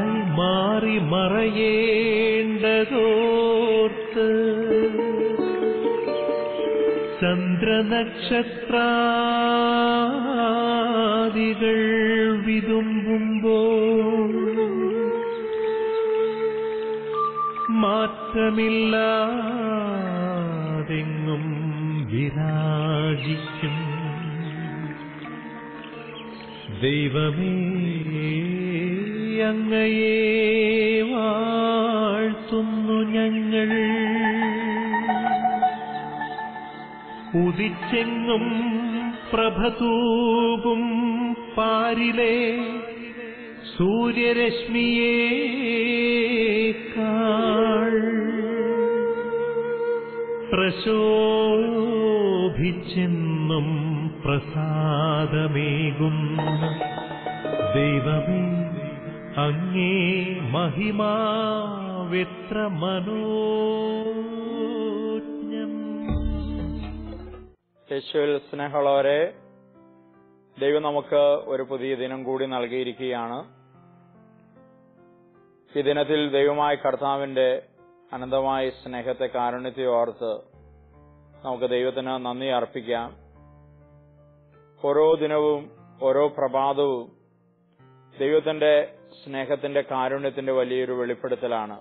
ആയി മാറി മറയേണ്ടതോർത്ത് ചന്ദ്രനക്ഷത്രാദികൾ വിതുമ്പുമ്പോൾ മാറ്റമില്ലാതെങ്ങും വിരാജിക്കും ദൈവമേ അങ്ങയെ വാഴ്ത്തുന്നു ഞങ്ങൾ ഉദിച്ചെങ്ങും പ്രഭതൂകും പാരിലെ സൂര്യരശ്മിയേക്കാൾ പ്രശോഭിച്ചെന്നും പ്രസാദമേകുന്ന ദൈവമേ അങ്ങേ മഹിമാവെത്ര മനോജ്ഞം യേശുവിൽ സ്നേഹമുള്ളവരെ ദൈവം നമുക്ക് ഒരു പുതിയ ദിനം കൂടി നൽകിയിരിക്കുകയാണ് ഈ ദിനത്തിൽ ദൈവമായ കർത്താവിന്റെ അനന്തമായ സ്നേഹത്തെ കാരുണ്യത്തെ ഓർത്ത് നമുക്ക് ദൈവത്തിന് നന്ദി അർപ്പിക്കാം ഓരോ ദിനവും ഓരോ പ്രഭാതവും ദൈവത്തിന്റെ സ്നേഹത്തിന്റെ കാരുണ്യത്തിന്റെ വലിയൊരു വെളിപ്പെടുത്തലാണ്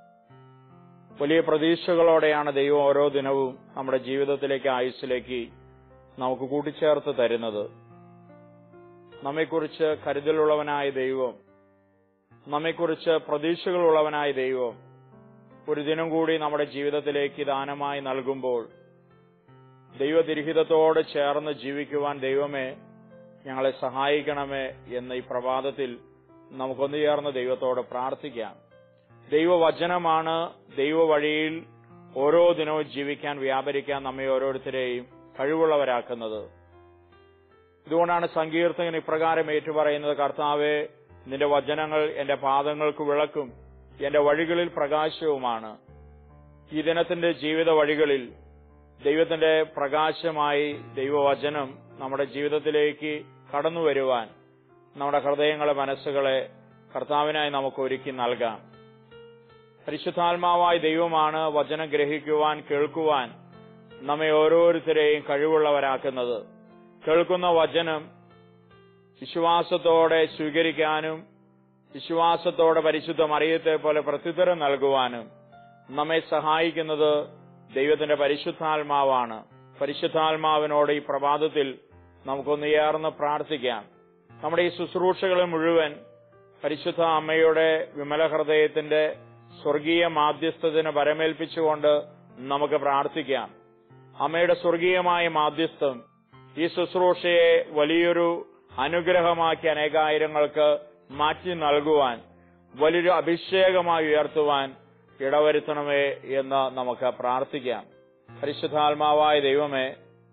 വലിയ പ്രതീക്ഷകളോടെയാണ് ദൈവം ഓരോ ദിനവും നമ്മുടെ ജീവിതത്തിലേക്ക് ആയുസ്സിലേക്ക് നമുക്ക് കൂട്ടിച്ചേർത്ത് തരുന്നത് നമ്മെക്കുറിച്ച് കരുതലുള്ളവനായ ദൈവം നമ്മെക്കുറിച്ച് പ്രതീക്ഷകളുള്ളവനായ ദൈവം ഒരു ദിനം കൂടി നമ്മുടെ ജീവിതത്തിലേക്ക് ദാനമായി നൽകുമ്പോൾ ദൈവതിരഹിതത്തോട് ചേർന്ന് ജീവിക്കുവാൻ ദൈവമേ ഞങ്ങളെ സഹായിക്കണമേ എന്ന ഈ പ്രഭാതത്തിൽ നമുക്കൊന്നു ചേർന്ന് ദൈവത്തോട് പ്രാർത്ഥിക്കാം ദൈവവചനമാണ് ദൈവവഴിയിൽ ഓരോ ദിനവും ജീവിക്കാൻ വ്യാപരിക്കാൻ നമ്മെ ഓരോരുത്തരെയും കഴിവുള്ളവരാക്കുന്നത് ഇതുകൊണ്ടാണ് സങ്കീർത്തകൻ ഇപ്രകാരം ഏറ്റുപറയുന്നത് കർത്താവെ നിന്റെ വചനങ്ങൾ എന്റെ പാദങ്ങൾക്ക് വിളക്കും എന്റെ വഴികളിൽ പ്രകാശവുമാണ് ഈ ദിനത്തിന്റെ ജീവിത വഴികളിൽ ദൈവത്തിന്റെ പ്രകാശമായി ദൈവവചനം നമ്മുടെ ജീവിതത്തിലേക്ക് കടന്നു വരുവാൻ നമ്മുടെ ഹൃദയങ്ങളെ മനസ്സുകളെ കർത്താവിനായി നമുക്ക് ഒരുക്കി നൽകാം പരിശുദ്ധാത്മാവായ ദൈവമാണ് വചനം ഗ്രഹിക്കുവാൻ കേൾക്കുവാൻ നമ്മെ ഓരോരുത്തരെയും കഴിവുള്ളവരാക്കുന്നത് കേൾക്കുന്ന വചനം വിശ്വാസത്തോടെ സ്വീകരിക്കാനും വിശ്വാസത്തോടെ പരിശുദ്ധ മറിയത്തെ പോലെ പ്രത്യുത്തരം നൽകുവാനും നമ്മെ സഹായിക്കുന്നത് ദൈവത്തിന്റെ പരിശുദ്ധാത്മാവാണ് പരിശുദ്ധാത്മാവിനോട് ഈ പ്രഭാതത്തിൽ നമുക്കൊന്ന് ചേർന്ന് പ്രാർത്ഥിക്കാം നമ്മുടെ ഈ ശുശ്രൂഷകളെ മുഴുവൻ പരിശുദ്ധ അമ്മയുടെ വിമല ഹൃദയത്തിന്റെ സ്വർഗീയ മാധ്യസ്ഥത്തിന് പരമേൽപ്പിച്ചുകൊണ്ട് നമുക്ക് പ്രാർത്ഥിക്കാം അമ്മയുടെ സ്വർഗീയമായ മാധ്യസ്ഥം ഈ ശുശ്രൂഷയെ വലിയൊരു അനുഗ്രഹമാക്കി അനേകായിരങ്ങൾക്ക് മാറ്റി നൽകുവാൻ വലിയൊരു അഭിഷേകമായി ഉയർത്തുവാൻ ഇടവരുത്തണമേ എന്ന് നമുക്ക് പ്രാർത്ഥിക്കാം പരിശുദ്ധാത്മാവായ ദൈവമേ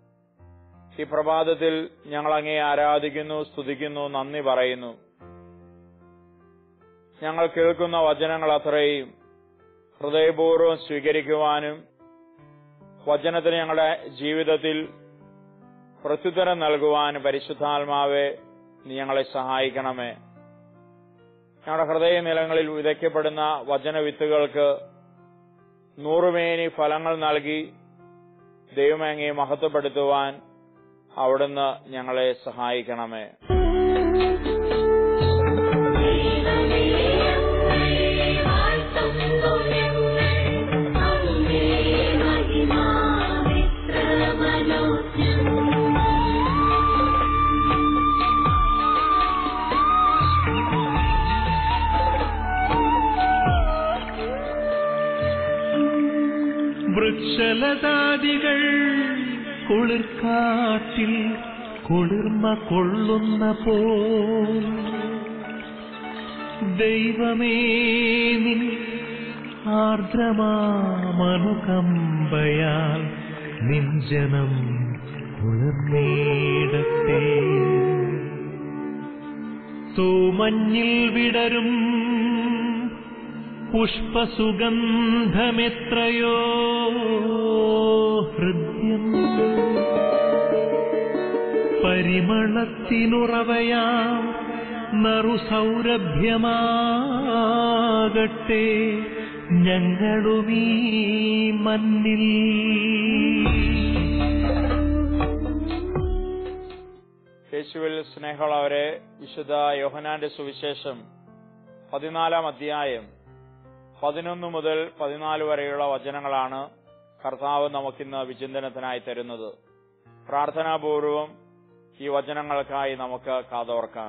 ഈ പ്രഭാതത്തിൽ ഞങ്ങൾ അങ്ങേ ആരാധിക്കുന്നു സ്തുതിക്കുന്നു നന്ദി പറയുന്നു ഞങ്ങൾ കേൾക്കുന്ന വചനങ്ങൾ അത്രയും ഹൃദയപൂർവ്വം സ്വീകരിക്കുവാനും വചനത്തിന് ഞങ്ങളുടെ ജീവിതത്തിൽ പ്രത്യുത്തരം നൽകുവാനും പരിശുദ്ധാത്മാവെ നീ ഞങ്ങളെ സഹായിക്കണമേ ഞങ്ങളുടെ ഹൃദയ നിലങ്ങളിൽ വിതയ്ക്കപ്പെടുന്ന വചനവിത്തുകൾക്ക് നൂറുമേനി ഫലങ്ങൾ നൽകി ദൈവമേങ്ങയെ മഹത്വപ്പെടുത്തുവാൻ അവിടുന്ന് ഞങ്ങളെ സഹായിക്കണമേ വൃക്ഷലതാദികൾ കുളിർക്കാട്ടിൽ കുളിർമ കൊള്ളുന്ന പോൽ ദൈവമേ നിൻ ആർദ്രമാമനുകമ്പയാൽ നിഞ്ജനം കുളിർന്നേടട്ടെ തൂമഞ്ഞിൽ വിടരും പുഷ്പസുഗന്ധമെത്രയോ ഹൃദ്യം പരിമളത്തിനുറവയാം നറുസൗരഭ്യമാകട്ടെ ഞങ്ങളുമീ മണ്ണിൽ യേശുവിൽ സ്നേഹമുള്ളവരെ വിശുദ്ധ യോഹനാന്റെ സുവിശേഷം പതിനാലാം അധ്യായം പതിനൊന്ന് മുതൽ പതിനാല് വരെയുള്ള വചനങ്ങളാണ് കർത്താവ് നമുക്കിന്ന് വിചിന്തനത്തിനായി തരുന്നത് പ്രാർത്ഥനാപൂർവം ഈ വചനങ്ങൾക്കായി നമുക്ക് കാതോർക്കാം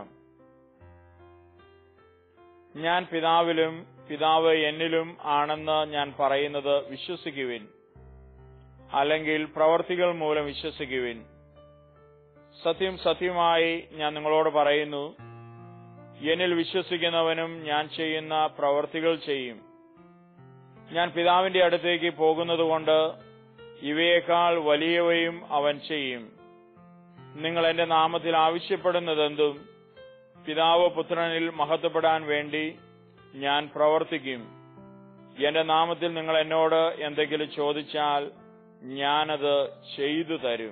ഞാൻ പിതാവിലും പിതാവ് എന്നിലും ആണെന്ന് ഞാൻ പറയുന്നത് വിശ്വസിക്കുവിൻ അല്ലെങ്കിൽ പ്രവർത്തികൾ മൂലം വിശ്വസിക്കുവിൻ സത്യം സത്യമായി ഞാൻ നിങ്ങളോട് പറയുന്നു എന്നിൽ വിശ്വസിക്കുന്നവനും ഞാൻ ചെയ്യുന്ന പ്രവർത്തികൾ ചെയ്യും ഞാൻ പിതാവിന്റെ അടുത്തേക്ക് പോകുന്നതുകൊണ്ട് ഇവയേക്കാൾ വലിയവയും അവൻ ചെയ്യും നിങ്ങൾ എന്റെ നാമത്തിൽ ആവശ്യപ്പെടുന്നതെന്തും പിതാവ് പുത്രനിൽ മഹത്വപ്പെടാൻ വേണ്ടി ഞാൻ പ്രവർത്തിക്കും എന്റെ നാമത്തിൽ നിങ്ങൾ എന്നോട് എന്തെങ്കിലും ചോദിച്ചാൽ ഞാനത് ചെയ്തു തരും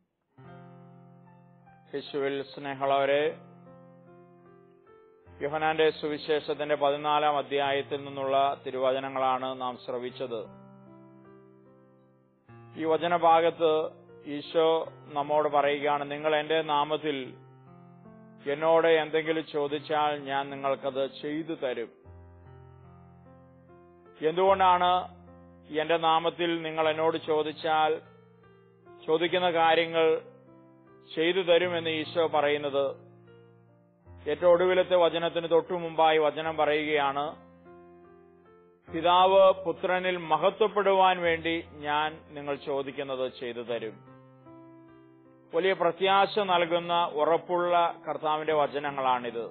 യേശുവിൽ സ്നേഹമുള്ളവരെ യോഹനാന്റെ സുവിശേഷത്തിന്റെ പതിനാലാം അധ്യായത്തിൽ നിന്നുള്ള തിരുവചനങ്ങളാണ് നാം ശ്രവിച്ചത് ഈ വചനഭാഗത്ത് ഈശോ നമ്മോട് പറയുകയാണ് നിങ്ങൾ എന്റെ നാമത്തിൽ എന്നോട് എന്തെങ്കിലും ചോദിച്ചാൽ ഞാൻ നിങ്ങൾക്കത് ചെയ്തു തരും എന്തുകൊണ്ടാണ് എന്റെ നാമത്തിൽ നിങ്ങൾ എന്നോട് ചോദിച്ചാൽ ചോദിക്കുന്ന കാര്യങ്ങൾ ചെയ്തു തരുമെന്ന് ഈശോ പറയുന്നത് ഏറ്റവും ഒടുവിലത്തെ വചനത്തിന് തൊട്ടു മുമ്പായി വചനം പറയുകയാണ് പിതാവ് പുത്രനിൽ മഹത്വപ്പെടുവാൻ വേണ്ടി ഞാൻ നിങ്ങൾ ചോദിക്കുന്നത് ചെയ്തു തരും വലിയ പ്രത്യാശ നൽകുന്ന ഉറപ്പുള്ള കർത്താവിന്റെ വചനങ്ങളാണിത്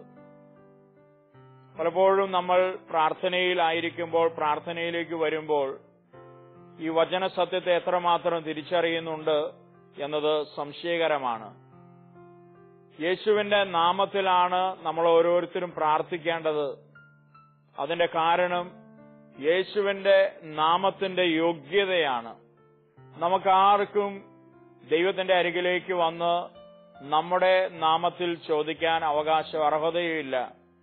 പലപ്പോഴും നമ്മൾ പ്രാർത്ഥനയിലായിരിക്കുമ്പോൾ പ്രാർത്ഥനയിലേക്ക് വരുമ്പോൾ ഈ വചന സത്യത്തെ എത്രമാത്രം തിരിച്ചറിയുന്നുണ്ട് എന്നത് സംശയകരമാണ് യേശുവിന്റെ നാമത്തിലാണ് നമ്മൾ ഓരോരുത്തരും പ്രാർത്ഥിക്കേണ്ടത് അതിന്റെ കാരണം യേശുവിന്റെ നാമത്തിന്റെ യോഗ്യതയാണ് നമുക്കാർക്കും ദൈവത്തിന്റെ അരികിലേക്ക് വന്ന് നമ്മുടെ നാമത്തിൽ ചോദിക്കാൻ അവകാശം അർഹതയുമില്ല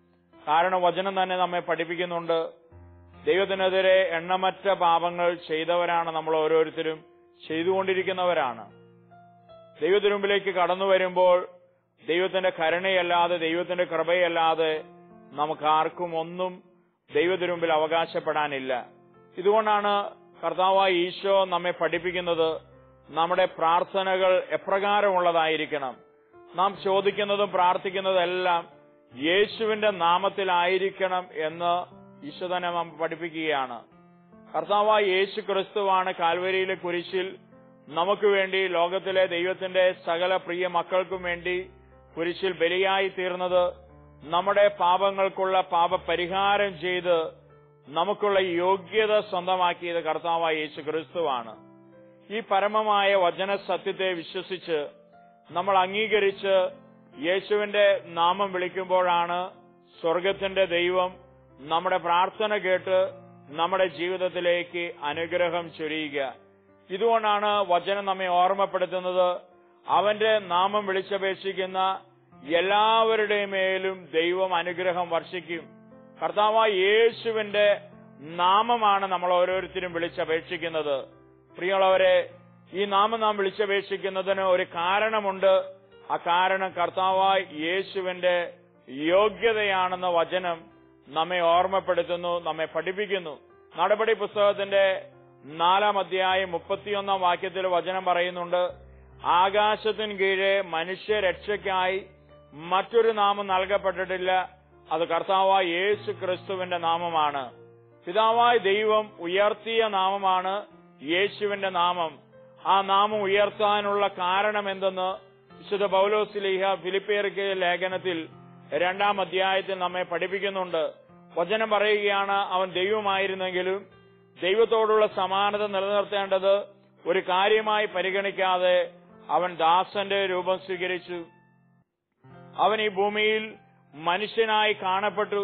കാരണം വചനം തന്നെ നമ്മെ പഠിപ്പിക്കുന്നുണ്ട് ദൈവത്തിനെതിരെ എണ്ണമറ്റ പാപങ്ങൾ ചെയ്തവരാണ് നമ്മൾ ഓരോരുത്തരും ചെയ്തുകൊണ്ടിരിക്കുന്നവരാണ് ദൈവത്തിനു മുമ്പിലേക്ക് കടന്നു വരുമ്പോൾ ദൈവത്തിന്റെ കരുണയല്ലാതെ ദൈവത്തിന്റെ കൃപയല്ലാതെ നമുക്ക് ആർക്കും ഒന്നും ദൈവത്തിനു മുമ്പിൽ അവകാശപ്പെടാനില്ല ഇതുകൊണ്ടാണ് കർത്താവായ ഈശോ നമ്മെ പഠിപ്പിക്കുന്നത് നമ്മുടെ പ്രാർത്ഥനകൾ എപ്രകാരമുള്ളതായിരിക്കണം നാം ചോദിക്കുന്നതും പ്രാർത്ഥിക്കുന്നതെല്ലാം യേശുവിന്റെ നാമത്തിലായിരിക്കണം എന്ന് ഈശോ തന്നെ നാം പഠിപ്പിക്കുകയാണ് കർത്താവായ യേശു ക്രിസ്തുവാണ് കാൽവരിയിലെ കുരിശിൽ നമുക്ക് വേണ്ടി ലോകത്തിലെ ദൈവത്തിന്റെ സകല പ്രിയ മക്കൾക്കും വേണ്ടി കുരിശിൽ ബലിയായി തീർന്നത് നമ്മുടെ പാപങ്ങൾക്കുള്ള പാപപരിഹാരം ചെയ്ത് നമുക്കുള്ള യോഗ്യത സ്വന്തമാക്കിയത് കർത്താവായ യേശു ക്രിസ്തുവാണ് ഈ പരമമായ വചന സത്യത്തെ വിശ്വസിച്ച് നമ്മൾ അംഗീകരിച്ച് യേശുവിന്റെ നാമം വിളിക്കുമ്പോഴാണ് സ്വർഗത്തിന്റെ ദൈവം നമ്മുടെ പ്രാർത്ഥന കേട്ട് നമ്മുടെ ജീവിതത്തിലേക്ക് അനുഗ്രഹം ചൊരിയുക ഇതുകൊണ്ടാണ് വചനം നമ്മെ ഓർമ്മപ്പെടുത്തുന്നത് അവന്റെ നാമം വിളിച്ചപേക്ഷിക്കുന്ന എല്ലാവരുടെ മേലും ദൈവം അനുഗ്രഹം വർഷിക്കും കർത്താവായ യേശുവിന്റെ നാമമാണ് നമ്മൾ ഓരോരുത്തരും വിളിച്ചപേക്ഷിക്കുന്നത് പ്രിയമുള്ളവരെ ഈ നാമം നാം വിളിച്ചപേക്ഷിക്കുന്നതിന് ഒരു കാരണമുണ്ട് ആ കാരണം കർത്താവായ യേശുവിന്റെ യോഗ്യതയാണെന്ന വചനം നമ്മെ ഓർമ്മപ്പെടുത്തുന്നു നമ്മെ പഠിപ്പിക്കുന്നു നടപടി പുസ്തകത്തിന്റെ നാലാം അധ്യായം മുപ്പത്തിയൊന്നാം വാക്യത്തിൽ വചനം പറയുന്നുണ്ട് ആകാശത്തിന് കീഴെ മനുഷ്യരക്ഷയ്ക്കായി മറ്റൊരു നാമം നൽകപ്പെട്ടിട്ടില്ല അത് കർത്താവായ യേശു ക്രിസ്തുവിന്റെ നാമമാണ് പിതാവായ ദൈവം ഉയർത്തിയ നാമമാണ് യേശുവിന്റെ നാമം ആ നാമം ഉയർത്താനുള്ള കാരണം എന്തെന്ന് വിശുദ്ധ പൗലോസ്ലിഹ ഫിലിപ്പേർക്ക് ലേഖനത്തിൽ രണ്ടാം അധ്യായത്തിൽ നമ്മെ പഠിപ്പിക്കുന്നുണ്ട് വചനം പറയുകയാണ് അവൻ ദൈവമായിരുന്നെങ്കിലും ദൈവത്തോടുള്ള സമാനത നിലനിർത്തേണ്ടത് ഒരു കാര്യമായി പരിഗണിക്കാതെ അവൻ ദാസന്റെ രൂപം സ്വീകരിച്ചു അവൻ ഈ ഭൂമിയിൽ മനുഷ്യനായി കാണപ്പെട്ടു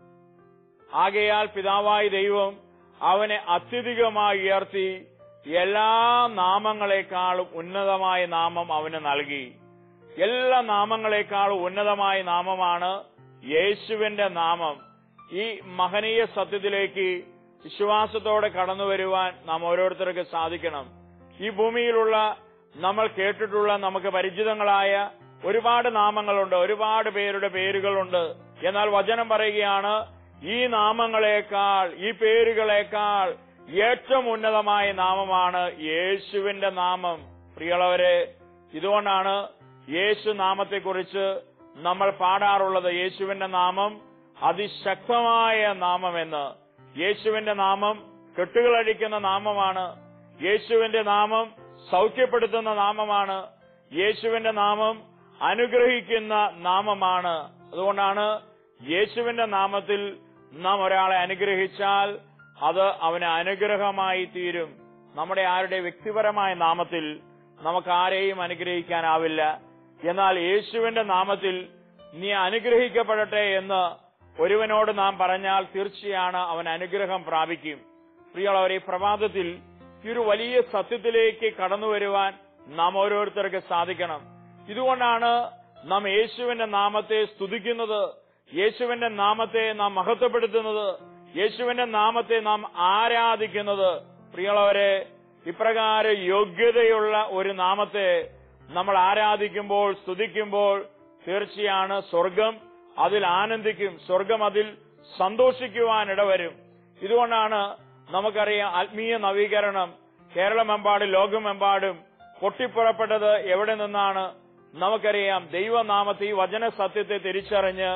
ആകയാൽ പിതാവായ ദൈവം അവനെ അത്യധികമായി ഉയർത്തി എല്ലാ നാമങ്ങളെക്കാളും ഉന്നതമായ നാമം അവന് നൽകി എല്ലാ നാമങ്ങളെക്കാളും ഉന്നതമായ നാമമാണ് യേശുവിന്റെ നാമം ഈ മഹനീയ സത്യത്തിലേക്ക് വിശ്വാസത്തോടെ കടന്നു വരുവാൻ നാം ഓരോരുത്തർക്ക് സാധിക്കണം ഈ ഭൂമിയിലുള്ള നമ്മൾ കേട്ടിട്ടുള്ള നമുക്ക് പരിചിതങ്ങളായ ഒരുപാട് നാമങ്ങളുണ്ട് ഒരുപാട് പേരുടെ പേരുകളുണ്ട് എന്നാൽ വചനം പറയുകയാണ് ഈ നാമങ്ങളെക്കാൾ ഈ പേരുകളെക്കാൾ ഏറ്റവും ഉന്നതമായ നാമമാണ് യേശുവിന്റെ നാമം പ്രിയളവരെ ഇതുകൊണ്ടാണ് യേശു നാമത്തെക്കുറിച്ച് നമ്മൾ പാടാറുള്ളത് യേശുവിന്റെ നാമം അതിശക്തമായ നാമമെന്ന് യേശുവിന്റെ നാമം കെട്ടുകളടിക്കുന്ന നാമമാണ് യേശുവിന്റെ നാമം സൗഖ്യപ്പെടുത്തുന്ന നാമമാണ് യേശുവിന്റെ നാമം അനുഗ്രഹിക്കുന്ന നാമമാണ് അതുകൊണ്ടാണ് യേശുവിന്റെ നാമത്തിൽ നാം ഒരാളെ അനുഗ്രഹിച്ചാൽ അത് അവന് അനുഗ്രഹമായി തീരും നമ്മുടെ ആരുടെ വ്യക്തിപരമായ നാമത്തിൽ നമുക്ക് ആരെയും അനുഗ്രഹിക്കാനാവില്ല എന്നാൽ യേശുവിന്റെ നാമത്തിൽ നീ അനുഗ്രഹിക്കപ്പെടട്ടെ എന്ന് ഒരുവനോട് നാം പറഞ്ഞാൽ തീർച്ചയാണ് അവൻ അനുഗ്രഹം പ്രാപിക്കും പ്രിയമുള്ളവരെ ഈ പ്രഭാതത്തിൽ ഈ ഒരു വലിയ സത്യത്തിലേക്ക് കടന്നു വരുവാൻ നാം ഓരോരുത്തർക്ക് സാധിക്കണം ഇതുകൊണ്ടാണ് നാം യേശുവിന്റെ നാമത്തെ സ്തുതിക്കുന്നത് യേശുവിന്റെ നാമത്തെ നാം മഹത്വപ്പെടുത്തുന്നത് യേശുവിന്റെ നാമത്തെ നാം ആരാധിക്കുന്നത് പ്രിയമുള്ളവരെ ഇപ്രകാരം യോഗ്യതയുള്ള ഒരു നാമത്തെ നമ്മൾ ആരാധിക്കുമ്പോൾ സ്തുതിക്കുമ്പോൾ തീർച്ചയാണ് സ്വർഗം അതിൽ ആനന്ദിക്കും സ്വർഗം അതിൽ സന്തോഷിക്കുവാൻ ഇടവരും ഇതുകൊണ്ടാണ് നമുക്കറിയാം ആത്മീയ നവീകരണം കേരളമെമ്പാടും ലോകമെമ്പാടും പൊട്ടിപ്പുറപ്പെട്ടത് എവിടെ നിന്നാണ് നമുക്കറിയാം ദൈവനാമത്തെ ഈ വചന സത്യത്തെ തിരിച്ചറിഞ്ഞ്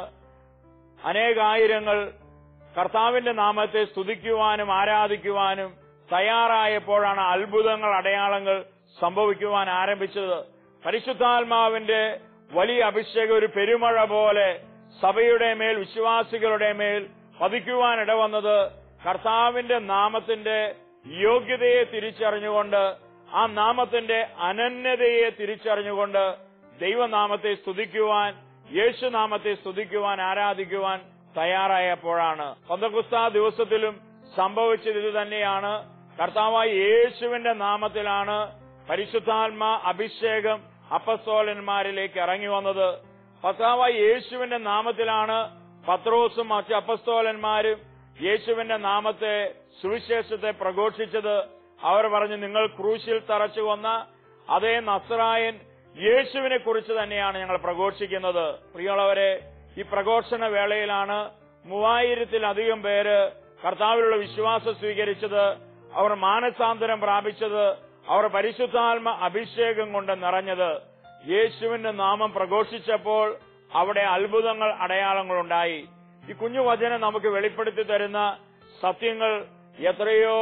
അനേകായിരങ്ങൾ കർത്താവിന്റെ നാമത്തെ സ്തുതിക്കുവാനും ആരാധിക്കുവാനും തയ്യാറായപ്പോഴാണ് അത്ഭുതങ്ങൾ അടയാളങ്ങൾ സംഭവിക്കുവാൻ ആരംഭിച്ചത് പരിശുദ്ധാത്മാവിന്റെ വലിയ അഭിഷേകം ഒരു പെരുമഴ പോലെ സഭയുടെ മേൽ വിശ്വാസികളുടെ മേൽ പതിക്കുവാൻ ഇടവന്നത് കർത്താവിന്റെ നാമത്തിന്റെ യോഗ്യതയെ തിരിച്ചറിഞ്ഞുകൊണ്ട് ആ നാമത്തിന്റെ അനന്യതയെ തിരിച്ചറിഞ്ഞുകൊണ്ട് ദൈവനാമത്തെ സ്തുതിക്കുവാൻ യേശുനാമത്തെ സ്തുതിക്കുവാൻ ആരാധിക്കുവാൻ തയ്യാറായപ്പോഴാണ് പന്തകുസ്ത ദിവസത്തിലും സംഭവിച്ചത് ഇത് തന്നെയാണ് കർത്താവായ യേശുവിന്റെ നാമത്തിലാണ് പരിശുദ്ധാത്മ അഭിഷേകം അപ്പസ്തോലന്മാരിലേക്ക് ഇറങ്ങി വന്നത് കർത്താവായ യേശുവിന്റെ നാമത്തിലാണ് പത്രോസും മറ്റ് അപ്പസ്തോലന്മാരും യേശുവിന്റെ നാമത്തെ സുവിശേഷത്തെ പ്രഘോഷിച്ചത് അവർ പറഞ്ഞു നിങ്ങൾ ക്രൂശിൽ തറച്ചു കൊന്ന അതേ നസ്രായൻ യേശുവിനെ കുറിച്ച് തന്നെയാണ് ഞങ്ങൾ പ്രഘോഷിക്കുന്നത് പ്രിയമുള്ളവരെ ഈ പ്രഘോഷണ വേളയിലാണ് മൂവായിരത്തിലധികം പേര് കർത്താവിലുള്ള വിശ്വാസം സ്വീകരിച്ചത് അവർ മാനസാന്തരം പ്രാപിച്ചത് അവർ പരിശുദ്ധാത്മ അഭിഷേകം കൊണ്ട് നിറഞ്ഞത് യേശുവിന്റെ നാമം പ്രഘോഷിച്ചപ്പോൾ അവിടെ അത്ഭുതങ്ങൾ അടയാളങ്ങൾ ഉണ്ടായി ഈ കുഞ്ഞു വചനം നമുക്ക് വെളിപ്പെടുത്തി തരുന്ന സത്യങ്ങൾ എത്രയോ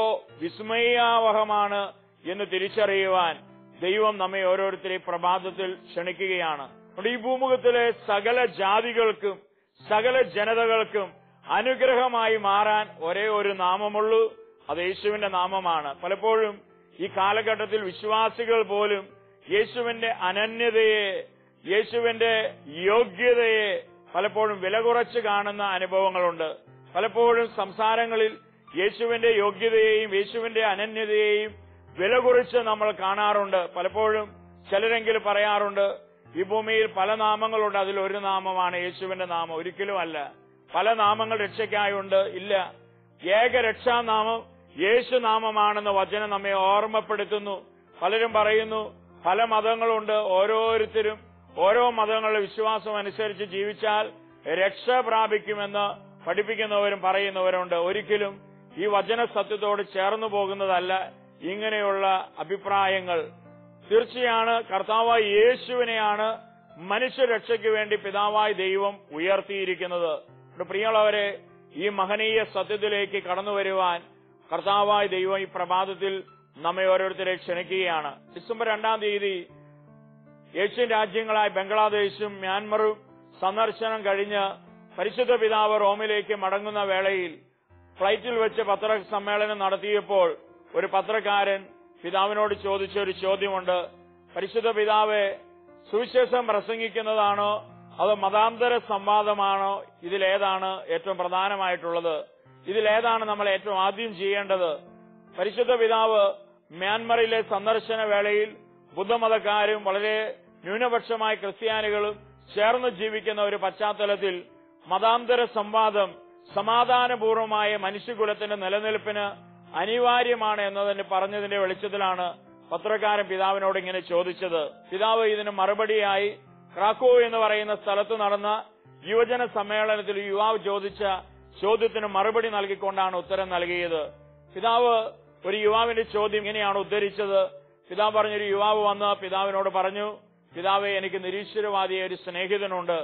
വിസ്മയാവഹമാണ് എന്ന് തിരിച്ചറിയുവാൻ ദൈവം നമ്മെ ഓരോരുത്തരെയും പ്രഭാതത്തിൽ ക്ഷണിക്കുകയാണ് അതുകൊണ്ട് ഈ ഭൂമുഖത്തിലെ സകല ജാതികൾക്കും സകല ജനതകൾക്കും അനുഗ്രഹമായി മാറാൻ ഒരേ ഒരു നാമമുള്ളൂ അത് യേശുവിന്റെ നാമമാണ് പലപ്പോഴും ഈ കാലഘട്ടത്തിൽ വിശ്വാസികൾ പോലും യേശുവിന്റെ അനന്യതയെ യേശുവിന്റെ യോഗ്യതയെ പലപ്പോഴും വില കുറച്ച് കാണുന്ന അനുഭവങ്ങളുണ്ട് പലപ്പോഴും സംസാരങ്ങളിൽ യേശുവിന്റെ യോഗ്യതയെയും യേശുവിന്റെ അനന്യതയെയും വില കുറിച്ച് നമ്മൾ കാണാറുണ്ട് പലപ്പോഴും ചിലരെങ്കിലും പറയാറുണ്ട് ഈ ഭൂമിയിൽ പല നാമങ്ങളുണ്ട് അതിൽ ഒരു നാമമാണ് യേശുവിന്റെ നാമം ഒരിക്കലും അല്ല പല നാമങ്ങൾ രക്ഷയ്ക്കായുണ്ട് ഇല്ല ഏക രക്ഷാനാമം യേശു നാമമാണെന്ന് വചനം നമ്മെ ഓർമ്മപ്പെടുത്തുന്നു പലരും പറയുന്നു പല മതങ്ങളുണ്ട് ഓരോരുത്തരും ഓരോ മതങ്ങളുടെ വിശ്വാസം അനുസരിച്ച് ജീവിച്ചാൽ രക്ഷ പ്രാപിക്കുമെന്ന് പഠിപ്പിക്കുന്നവരും പറയുന്നവരുണ്ട് ഒരിക്കലും ഈ വചന സത്യത്തോട് ചേർന്നു പോകുന്നതല്ല ഇങ്ങനെയുള്ള അഭിപ്രായങ്ങൾ തീർച്ചയാണ് കർത്താവായ യേശുവിനെയാണ് മനുഷ്യരക്ഷയ്ക്ക് വേണ്ടി പിതാവായ ദൈവം ഉയർത്തിയിരിക്കുന്നത് അതുകൊണ്ട് പ്രിയമുള്ളവരെ ഈ മഹനീയ സത്യത്തിലേക്ക് കടന്നു വരുവാൻ കർത്താവായ ദൈവം ഈ പ്രഭാതത്തിൽ നമ്മെ ഓരോരുത്തരെ ക്ഷണിക്കുകയാണ് ഡിസംബർ രണ്ടാം തീയതി ഏഷ്യൻ രാജ്യങ്ങളായ ബംഗ്ലാദേശും മ്യാൻമറും സന്ദർശനം കഴിഞ്ഞ് പരിശുദ്ധ പിതാവ് റോമിലേക്ക് മടങ്ങുന്ന വേളയിൽ ഫ്ലൈറ്റിൽ വെച്ച് പത്ര സമ്മേളനം നടത്തിയപ്പോൾ ഒരു പത്രക്കാരൻ പിതാവിനോട് ചോദിച്ച ഒരു ചോദ്യമുണ്ട് പരിശുദ്ധ പിതാവ് സുവിശേഷം പ്രസംഗിക്കുന്നതാണോ അതോ മതാന്തര സംവാദമാണോ ഇതിലേതാണ് ഏറ്റവും പ്രധാനമായിട്ടുള്ളത് ഇതിലേതാണ് നമ്മൾ ഏറ്റവും ആദ്യം ചെയ്യേണ്ടത് പരിശുദ്ധ പിതാവ് മ്യാൻമറിലെ സന്ദർശന വേളയിൽ ബുദ്ധമതക്കാരും വളരെ ന്യൂനപക്ഷമായ ക്രിസ്ത്യാനികളും ചേർന്ന് ജീവിക്കുന്ന ഒരു പശ്ചാത്തലത്തിൽ മതാന്തര സംവാദം സമാധാനപൂർവമായ മനുഷ്യകുലത്തിന്റെ നിലനിൽപ്പിന് അനിവാര്യമാണ് എന്നതിന് പറഞ്ഞതിന്റെ വെളിച്ചത്തിലാണ് പത്രക്കാരൻ പിതാവിനോട് ഇങ്ങനെ ചോദിച്ചത് പിതാവ് ഇതിന് മറുപടിയായി ക്രാക്കോ എന്ന് പറയുന്ന സ്ഥലത്ത് നടന്ന യുവജന സമ്മേളനത്തിൽ യുവാവ് ചോദിച്ച ചോദ്യത്തിന് മറുപടി നൽകിക്കൊണ്ടാണ് ഉത്തരം നൽകിയത് പിതാവ് ഒരു യുവാവിന്റെ ചോദ്യം ഇങ്ങനെയാണ് ഉദ്ധരിച്ചത് പിതാവ് പറഞ്ഞൊരു യുവാവ് വന്ന് പിതാവിനോട് പറഞ്ഞു പിതാവെ എനിക്ക് നിരീശ്വരവാദിയ ഒരു സ്നേഹിതനുണ്ട്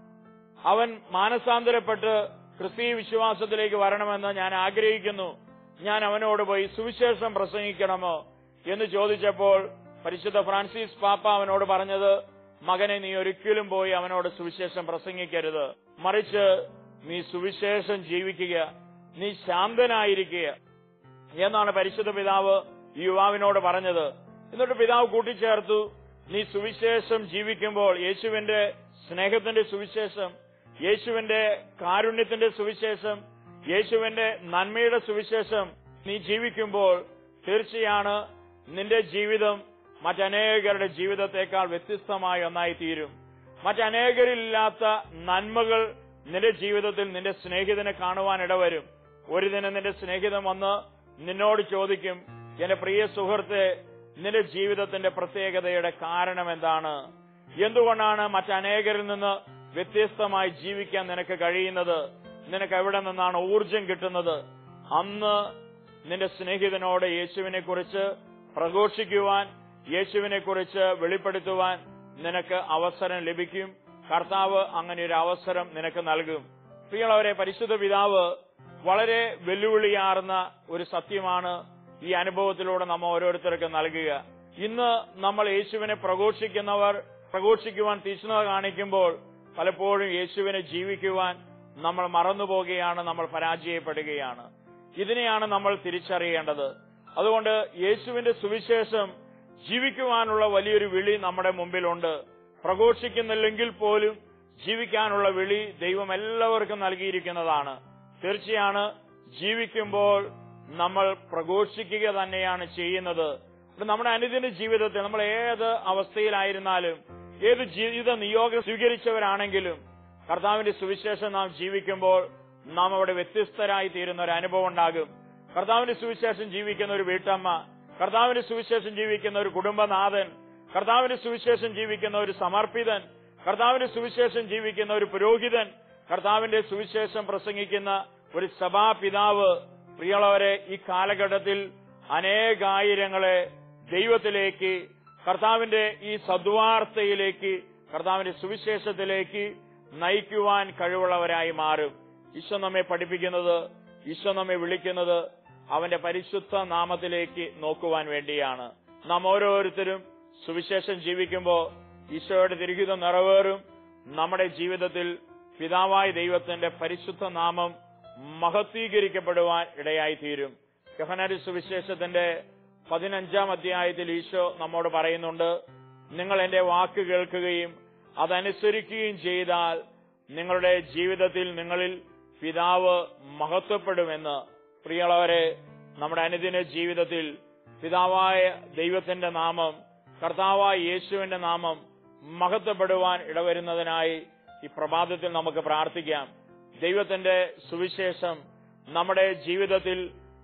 അവൻ മാനസാന്തരപ്പെട്ട് ക്രിസ്തീയ വിശ്വാസത്തിലേക്ക് വരണമെന്ന് ഞാൻ ആഗ്രഹിക്കുന്നു ഞാൻ അവനോട് പോയി സുവിശേഷം പ്രസംഗിക്കണമോ എന്ന് ചോദിച്ചപ്പോൾ പരിശുദ്ധ ഫ്രാൻസിസ് പാപ്പ അവനോട് പറഞ്ഞത് മകനെ നീ ഒരിക്കലും പോയി അവനോട് സുവിശേഷം പ്രസംഗിക്കരുത് മറിച്ച് നീ സുവിശേഷം ജീവിക്കുക നീ ശാന്തനായിരിക്കുക എന്നാണ് പരിശുദ്ധ പിതാവ് ഈ യുവാവിനോട് പറഞ്ഞത് എന്നിട്ട് പിതാവ് കൂട്ടിച്ചേർത്തു നീ സുവിശേഷം ജീവിക്കുമ്പോൾ യേശുവിന്റെ സ്നേഹത്തിന്റെ സുവിശേഷം യേശുവിന്റെ കാരുണ്യത്തിന്റെ സുവിശേഷം യേശുവിന്റെ നന്മയുടെ സുവിശേഷം നീ ജീവിക്കുമ്പോൾ തീർച്ചയാണ് നിന്റെ ജീവിതം മറ്റനേകരുടെ ജീവിതത്തെക്കാൾ വ്യത്യസ്തമായ ഒന്നായി തീരും മറ്റനേകരില്ലാത്ത നന്മകൾ നിന്റെ ജീവിതത്തിൽ നിന്റെ സ്നേഹിതനെ കാണുവാൻ ഇടവരും ഒരു ദിനം നിന്റെ സ്നേഹിതൻ വന്ന് നിന്നോട് ചോദിക്കും എന്റെ പ്രിയ സുഹൃത്തെ നിന്റെ ജീവിതത്തിന്റെ പ്രത്യേകതയുടെ കാരണം എന്താണ് എന്തുകൊണ്ടാണ് മറ്റനേകരിൽ നിന്ന് വ്യത്യസ്തമായി ജീവിക്കാൻ നിനക്ക് കഴിയുന്നത് നിനക്ക് എവിടെ നിന്നാണ് ഊർജം കിട്ടുന്നത് അന്ന് നിന്റെ സ്നേഹിതനോട് യേശുവിനെ കുറിച്ച് പ്രഘോഷിക്കുവാൻ യേശുവിനെ കുറിച്ച് വെളിപ്പെടുത്തുവാൻ നിനക്ക് അവസരം ലഭിക്കും കർത്താവ് അങ്ങനെ ഒരു അവസരം നിനക്ക് നൽകും പ്രിയമുള്ളവരെ പരിശുദ്ധ പിതാവ് വളരെ വെല്ലുവിളിയാർന്ന ഒരു സത്യമാണ് ഈ അനുഭവത്തിലൂടെ നമ്മ ഓരോരുത്തർക്കും നൽകുക ഇന്ന് നമ്മൾ യേശുവിനെ പ്രഘോഷിക്കുന്നവർ പ്രഘോഷിക്കുവാൻ തീക്ഷ്ണത കാണിക്കുമ്പോൾ പലപ്പോഴും യേശുവിനെ ജീവിക്കുവാൻ നമ്മൾ മറന്നുപോകുകയാണ് നമ്മൾ പരാജയപ്പെടുകയാണ് ഇതിനെയാണ് നമ്മൾ തിരിച്ചറിയേണ്ടത് അതുകൊണ്ട് യേശുവിന്റെ സുവിശേഷം ജീവിക്കുവാനുള്ള വലിയൊരു വിളി നമ്മുടെ മുമ്പിലുണ്ട് പ്രഘോഷിക്കുന്നില്ലെങ്കിൽ പോലും ജീവിക്കാനുള്ള വിളി ദൈവം എല്ലാവർക്കും നൽകിയിരിക്കുന്നതാണ് തീർച്ചയാണ് ജീവിക്കുമ്പോൾ നമ്മൾ പ്രഘോഷിക്കുക തന്നെയാണ് ചെയ്യുന്നത് ഇത് നമ്മുടെ അനുദിന ജീവിതത്തിൽ നമ്മൾ ഏത് അവസ്ഥയിലായിരുന്നാലും ഏത് ജീവിത നിയോഗം സ്വീകരിച്ചവരാണെങ്കിലും കർത്താവിന്റെ സുവിശേഷം നാം ജീവിക്കുമ്പോൾ നാം അവിടെ വ്യത്യസ്തരായി തീരുന്ന ഒരു അനുഭവം ഉണ്ടാകും കർത്താവിന്റെ സുവിശേഷം ജീവിക്കുന്ന ഒരു വീട്ടമ്മ കർത്താവിന്റെ സുവിശേഷം ജീവിക്കുന്ന ഒരു കുടുംബനാഥൻ കർത്താവിന്റെ സുവിശേഷം ജീവിക്കുന്ന ഒരു സമർപ്പിതൻ കർത്താവിന്റെ സുവിശേഷം ജീവിക്കുന്ന ഒരു പുരോഹിതൻ കർത്താവിന്റെ സുവിശേഷം പ്രസംഗിക്കുന്ന ഒരു സഭാപിതാവ് പ്രിയമുള്ളവരെ ഈ കാലഘട്ടത്തിൽ അനേകായിരങ്ങളെ ദൈവത്തിലേക്ക് കർത്താവിന്റെ ഈ സദ്വാർത്തയിലേക്ക് കർത്താവിന്റെ സുവിശേഷത്തിലേക്ക് നയിക്കുവാൻ കഴിവുള്ളവരായി മാറും ഈശോ നമ്മെ പഠിപ്പിക്കുന്നത് ഈശോ നമ്മെ വിളിക്കുന്നത് അവന്റെ പരിശുദ്ധ നാമത്തിലേക്ക് നോക്കുവാൻ വേണ്ടിയാണ് നാം ഓരോരുത്തരും സുവിശേഷം ജീവിക്കുമ്പോൾ ഈശോയുടെ തിരുഹിതം നിറവേറും നമ്മുടെ ജീവിതത്തിൽ പിതാവായ ദൈവത്തിന്റെ പരിശുദ്ധ നാമം മഹത്വീകരിക്കപ്പെടുവാൻ ഇടയായി തീരും യഹനരി സുവിശേഷത്തിന്റെ പതിനഞ്ചാം അധ്യായത്തിൽ ഈശോ നമ്മോട് പറയുന്നുണ്ട് നിങ്ങൾ എന്റെ വാക്ക് കേൾക്കുകയും അതനുസരിക്കുകയും ചെയ്താൽ നിങ്ങളുടെ ജീവിതത്തിൽ നിങ്ങളിൽ പിതാവ് മഹത്വപ്പെടുമെന്ന് പ്രിയളവരെ നമ്മുടെ അനുദിന ജീവിതത്തിൽ പിതാവായ ദൈവത്തിന്റെ നാമം കർത്താവായ യേശുവിന്റെ നാമം മഹത്വപ്പെടുവാൻ ഇടവരുന്നതിനായി ഈ പ്രഭാതത്തിൽ നമുക്ക് പ്രാർത്ഥിക്കാം ദൈവത്തിന്റെ സുവിശേഷം നമ്മുടെ ജീവിതത്തിൽ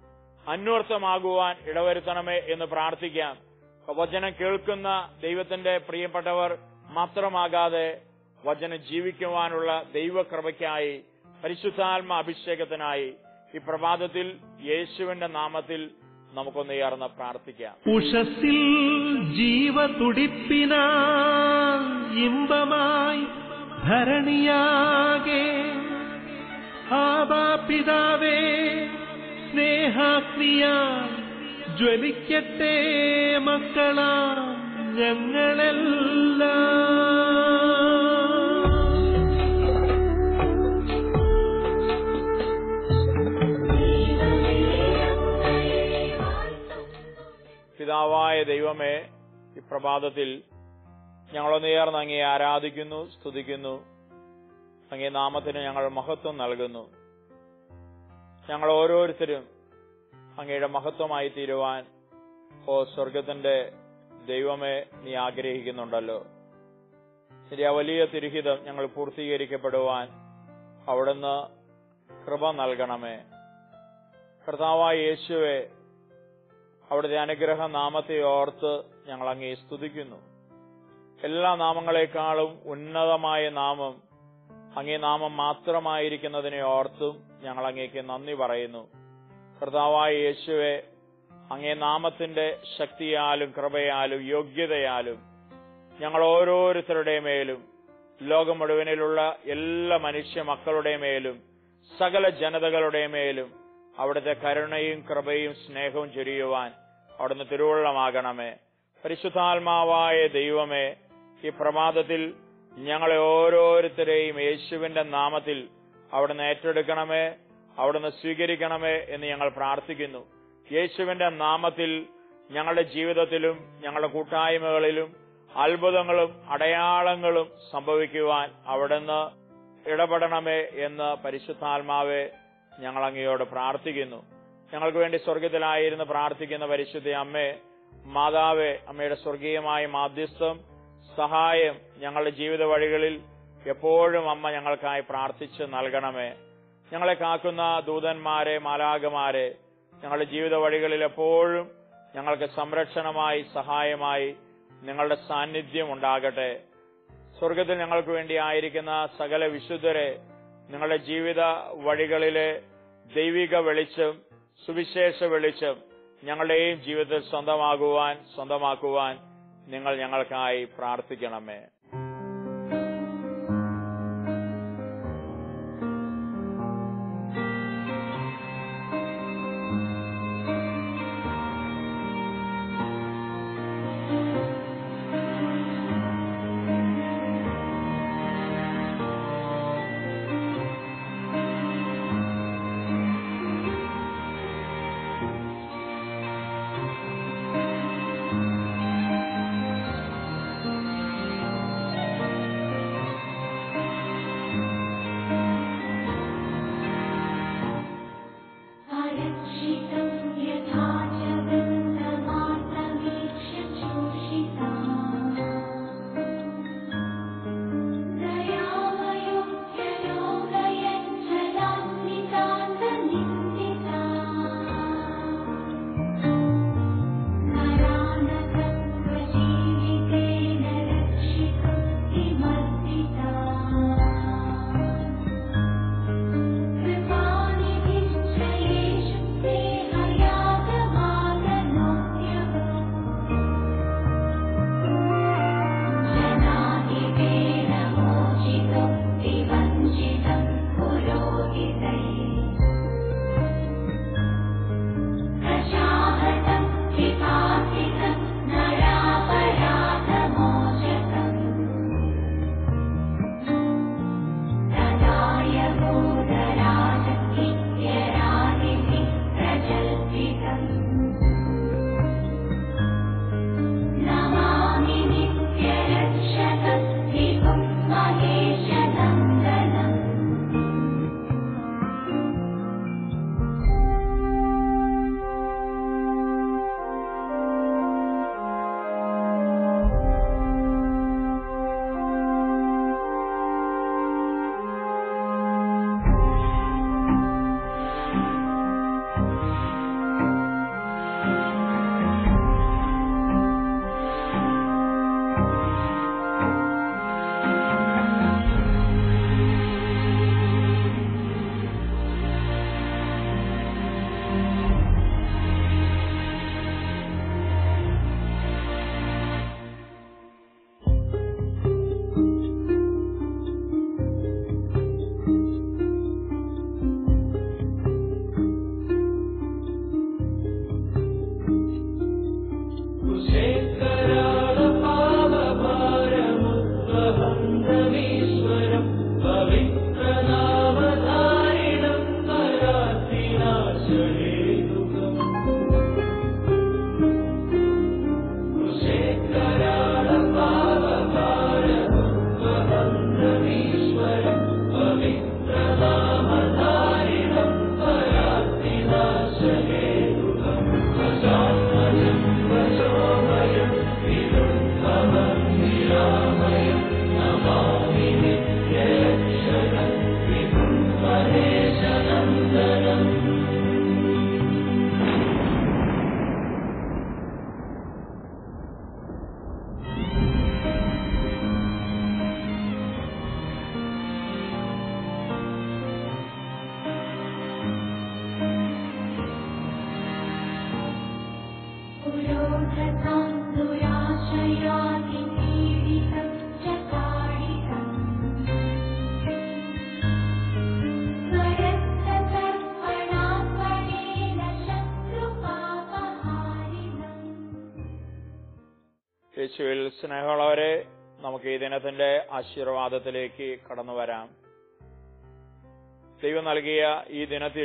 അന്വർത്ഥമാകുവാൻ ഇടവരുത്തണമേ എന്ന് പ്രാർത്ഥിക്കാം വചനം കേൾക്കുന്ന ദൈവത്തിന്റെ പ്രിയപ്പെട്ടവർ മാത്രമാകാതെ വചനം ജീവിക്കുവാനുള്ള ദൈവകൃപയ്ക്കായി പരിശുദ്ധാത്മ അഭിഷേകത്തിനായി ഈ പ്രഭാതത്തിൽ യേശുവിന്റെ നാമത്തിൽ നമുക്കൊന്ന് ചേർന്ന് പ്രാർത്ഥിക്കാം ഉഷസ്സിൽ ജീവതുടിപ്പിന ഇമ്പമായി ധരണിയാകെ ആബാ പിതാവേ സ്നേഹാഗ്നിയ ജ്വലിക്കട്ടെ മക്കളാ ഞങ്ങളെല്ലാം പിതാവായ ദൈവമേ ഈ പ്രഭാതത്തിൽ ഞങ്ങളൊന്ന് ചേർന്ന് അങ്ങേ ആരാധിക്കുന്നു സ്തുതിക്കുന്നു അങ്ങേ നാമത്തിന് ഞങ്ങൾ മഹത്വം നൽകുന്നു ഞങ്ങൾ ഓരോരുത്തരും അങ്ങയുടെ മഹത്വമായി തീരുവാൻ ഓ സ്വർഗത്തിന്റെ ദൈവമേ നീ ആഗ്രഹിക്കുന്നുണ്ടല്ലോ നിന്റെ ആ വലിയ തിരുഹിതം ഞങ്ങൾ പൂർത്തീകരിക്കപ്പെടുവാൻ അവിടുന്ന് കൃപ നൽകണമേ കർത്താവായ യേശുവെ അവിടുത്തെ അനുഗ്രഹ നാമത്തെ ഓർത്ത് ഞങ്ങൾ അങ്ങേ സ്തുതിക്കുന്നു എല്ലാ നാമങ്ങളെക്കാളും ഉന്നതമായ നാമം അങ്ങേ നാമം മാത്രമായിരിക്കുന്നതിനെ ഓർത്തും ഞങ്ങൾ അങ്ങേക്ക് നന്ദി പറയുന്നു കർത്താവായ യേശുവെ അങ്ങേ നാമത്തിന്റെ ശക്തിയാലും കൃപയാലും യോഗ്യതയാലും ഞങ്ങൾ ഓരോരുത്തരുടെ മേലും ലോകം മുഴുവനിലുള്ള എല്ലാ മനുഷ്യ മക്കളുടെ മേലും സകല ജനതകളുടെ മേലും അവിടുത്തെ കരുണയും കൃപയും സ്നേഹവും ചൊരിയുവാൻ അവിടുന്ന് തിരുവുള്ളമാകണമേ പരിശുദ്ധാത്മാവായ ദൈവമേ ഈ പ്രമാദത്തിൽ ഞങ്ങളെ ഓരോരുത്തരെയും യേശുവിന്റെ നാമത്തിൽ അവിടുന്ന് ഏറ്റെടുക്കണമേ അവിടുന്ന് സ്വീകരിക്കണമേ എന്ന് ഞങ്ങൾ പ്രാർത്ഥിക്കുന്നു യേശുവിന്റെ നാമത്തിൽ ഞങ്ങളുടെ ജീവിതത്തിലും ഞങ്ങളുടെ കൂട്ടായ്മകളിലും അത്ഭുതങ്ങളും അടയാളങ്ങളും സംഭവിക്കുവാൻ അവിടുന്ന് ഇടപെടണമേ എന്ന് പരിശുദ്ധാത്മാവെ ഞങ്ങൾ അങ്ങയോട് പ്രാർത്ഥിക്കുന്നു ഞങ്ങൾക്ക് വേണ്ടി സ്വർഗത്തിലായിരുന്നു പ്രാർത്ഥിക്കുന്ന പരിശുദ്ധ അമ്മേ മാതാവേ അമ്മയുടെ സ്വർഗീയമായ മാധ്യസ്ഥം സഹായം ഞങ്ങളുടെ ജീവിത വഴികളിൽ എപ്പോഴും അമ്മ ഞങ്ങൾക്കായി പ്രാർത്ഥിച്ച് നൽകണമേ ഞങ്ങളെ കാക്കുന്ന ദൂതന്മാരെ മാലാകമാരെ ഞങ്ങളുടെ ജീവിത വഴികളിൽ എപ്പോഴും ഞങ്ങൾക്ക് സംരക്ഷണമായി സഹായമായി നിങ്ങളുടെ സാന്നിധ്യം ഉണ്ടാകട്ടെ സ്വർഗത്തിൽ ഞങ്ങൾക്ക് വേണ്ടി ആയിരിക്കുന്ന സകല വിശുദ്ധരെ നിങ്ങളുടെ ജീവിത വഴികളിലെ ദൈവിക വെളിച്ചം സുവിശേഷ വെളിച്ചം ഞങ്ങളുടെയും ജീവിതത്തിൽ സ്വന്തമാകുവാൻ സ്വന്തമാക്കുവാൻ നിങ്ങൾ ഞങ്ങൾക്കായി പ്രാർത്ഥിക്കണമേ आरक्षितं यथा च वृन्दमार्गवीक्ष्य चोषिता दयामयोग्ययोगयच्छलान्वितान्तनिन्दिता नरानकत्वजीवितेन रक्षितुं विमर्दिता कृपानिधिश्च येषु जनादिवेन मोचितं विवञ्चितं पुरोहितैः प्रशाहतं विपासितं नरापराधमोचकम् तदाय भूतराज इत्यरादिति प्रजल्पितम् नमामि नित्यरक्षकं विभुं महेशनन्दनम् കുശേഖരാളപാവഭാരമുദ്വഹന്തമീശ്വരം പവിത്രനാമധാരിണം പരാത്തിനാശഹേതുകം കുശേഖരാളപാവഭാരമുദ്വഹന്തമീശ്വരം പവിത്രനാമധാരിണം പരാത്തിനാശഹേതുകം വശാത്മജം വശോഭയം വിരുദ്ധമം നിരാമയം നമാമി നിത്യരക്ഷകം വിഭും कृतां दुराशयादिपीडितं च ताडितम् स्वरस्ततर्पणात्मनेन शत्रुपापहारिणम् യേശുവിൽ സ്നേഹമുള്ളവരെ നമുക്ക് ഈ ദിനത്തിന്റെ ആശീർവാദത്തിലേക്ക് കടന്നു വരാം ദൈവം നൽകിയ ഈ ദിനത്തിൽ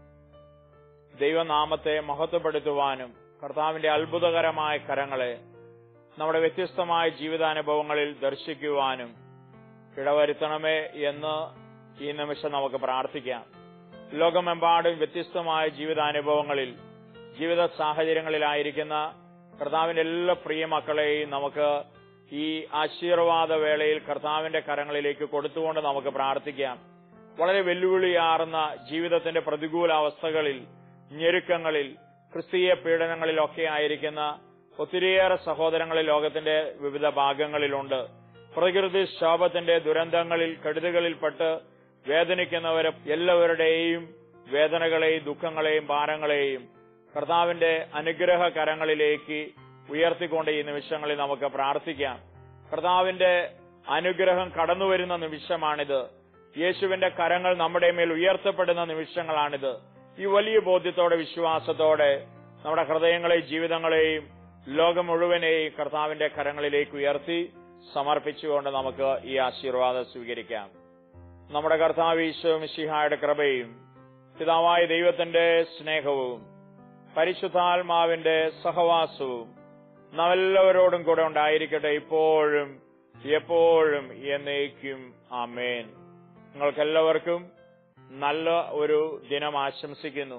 ദൈവനാമത്തെ മഹത്വപ്പെടുത്തുവാനും കർത്താവിന്റെ അത്ഭുതകരമായ കരങ്ങളെ നമ്മുടെ വ്യത്യസ്തമായ ജീവിതാനുഭവങ്ങളിൽ ദർശിക്കുവാനും ഇടവരുത്തണമേ എന്ന് ഈ നിമിഷം നമുക്ക് പ്രാർത്ഥിക്കാം ലോകമെമ്പാടും വ്യത്യസ്തമായ ജീവിതാനുഭവങ്ങളിൽ ജീവിത സാഹചര്യങ്ങളിലായിരിക്കുന്ന കർത്താവിന്റെ എല്ലാ പ്രിയ മക്കളെയും നമുക്ക് ഈ ആശീർവാദ വേളയിൽ കർത്താവിന്റെ കരങ്ങളിലേക്ക് കൊടുത്തുകൊണ്ട് നമുക്ക് പ്രാർത്ഥിക്കാം വളരെ വെല്ലുവിളിയാർന്ന ജീവിതത്തിന്റെ പ്രതികൂല അവസ്ഥകളിൽ ഞെരുക്കങ്ങളിൽ ക്രിസ്തീയ പീഡനങ്ങളിലൊക്കെ ആയിരിക്കുന്ന ഒത്തിരിയേറെ സഹോദരങ്ങൾ ലോകത്തിന്റെ വിവിധ ഭാഗങ്ങളിലുണ്ട് പ്രകൃതി ശോഭത്തിന്റെ ദുരന്തങ്ങളിൽ കെടുതികളിൽപ്പെട്ട് വേദനിക്കുന്നവരെ എല്ലാവരുടെയും വേദനകളെയും ദുഃഖങ്ങളെയും ഭാരങ്ങളെയും കർത്താവിന്റെ അനുഗ്രഹ കരങ്ങളിലേക്ക് ഉയർത്തിക്കൊണ്ട് ഈ നിമിഷങ്ങളിൽ നമുക്ക് പ്രാർത്ഥിക്കാം കർത്താവിന്റെ അനുഗ്രഹം കടന്നുവരുന്ന നിമിഷമാണിത് യേശുവിന്റെ കരങ്ങൾ നമ്മുടെ മേൽ ഉയർത്തപ്പെടുന്ന നിമിഷങ്ങളാണിത് ഈ വലിയ ബോധ്യത്തോടെ വിശ്വാസത്തോടെ നമ്മുടെ ഹൃദയങ്ങളെയും ജീവിതങ്ങളെയും ലോകം മുഴുവനെയും കർത്താവിന്റെ കരങ്ങളിലേക്ക് ഉയർത്തി സമർപ്പിച്ചുകൊണ്ട് നമുക്ക് ഈ ആശീർവാദം സ്വീകരിക്കാം നമ്മുടെ കർത്താവ് ഈശോ മിശിഹായുടെ കൃപയും പിതാവായ ദൈവത്തിന്റെ സ്നേഹവും പരിശുദ്ധാത്മാവിന്റെ സഹവാസവും നമ്മെല്ലാവരോടും കൂടെ ഉണ്ടായിരിക്കട്ടെ ഇപ്പോഴും എപ്പോഴും എന്നേക്കും ആമേൻ നിങ്ങൾക്കെല്ലാവർക്കും നല്ല ഒരു ദിനം ആശംസിക്കുന്നു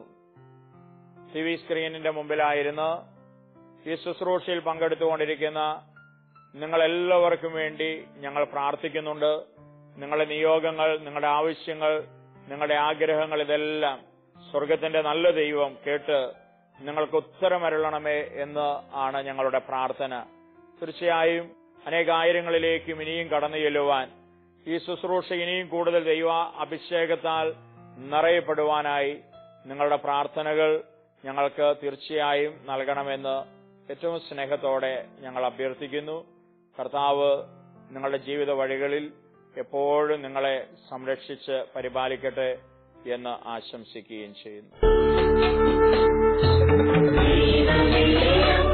ടി വി സ്ക്രീനിന്റെ മുമ്പിലായിരുന്ന് ഈ ശുശ്രൂഷയിൽ പങ്കെടുത്തുകൊണ്ടിരിക്കുന്ന നിങ്ങളെല്ലാവർക്കും വേണ്ടി ഞങ്ങൾ പ്രാർത്ഥിക്കുന്നുണ്ട് നിങ്ങളുടെ നിയോഗങ്ങൾ നിങ്ങളുടെ ആവശ്യങ്ങൾ നിങ്ങളുടെ ആഗ്രഹങ്ങൾ ഇതെല്ലാം സ്വർഗത്തിന്റെ നല്ല ദൈവം കേട്ട് നിങ്ങൾക്ക് ഉത്തരമരുളണമേ എന്ന് ആണ് ഞങ്ങളുടെ പ്രാർത്ഥന തീർച്ചയായും അനേകായിരങ്ങളിലേക്കും ഇനിയും കടന്നു ചെല്ലുവാൻ ഈ ശുശ്രൂഷ ഇനിയും കൂടുതൽ ദൈവ അഭിഷേകത്താൽ നിറയപ്പെടുവാനായി നിങ്ങളുടെ പ്രാർത്ഥനകൾ ഞങ്ങൾക്ക് തീർച്ചയായും നൽകണമെന്ന് ഏറ്റവും സ്നേഹത്തോടെ ഞങ്ങൾ അഭ്യർത്ഥിക്കുന്നു കർത്താവ് നിങ്ങളുടെ ജീവിത വഴികളിൽ എപ്പോഴും നിങ്ങളെ സംരക്ഷിച്ച് പരിപാലിക്കട്ടെ എന്ന് ആശംസിക്കുകയും ചെയ്യുന്നു ദൈവമേ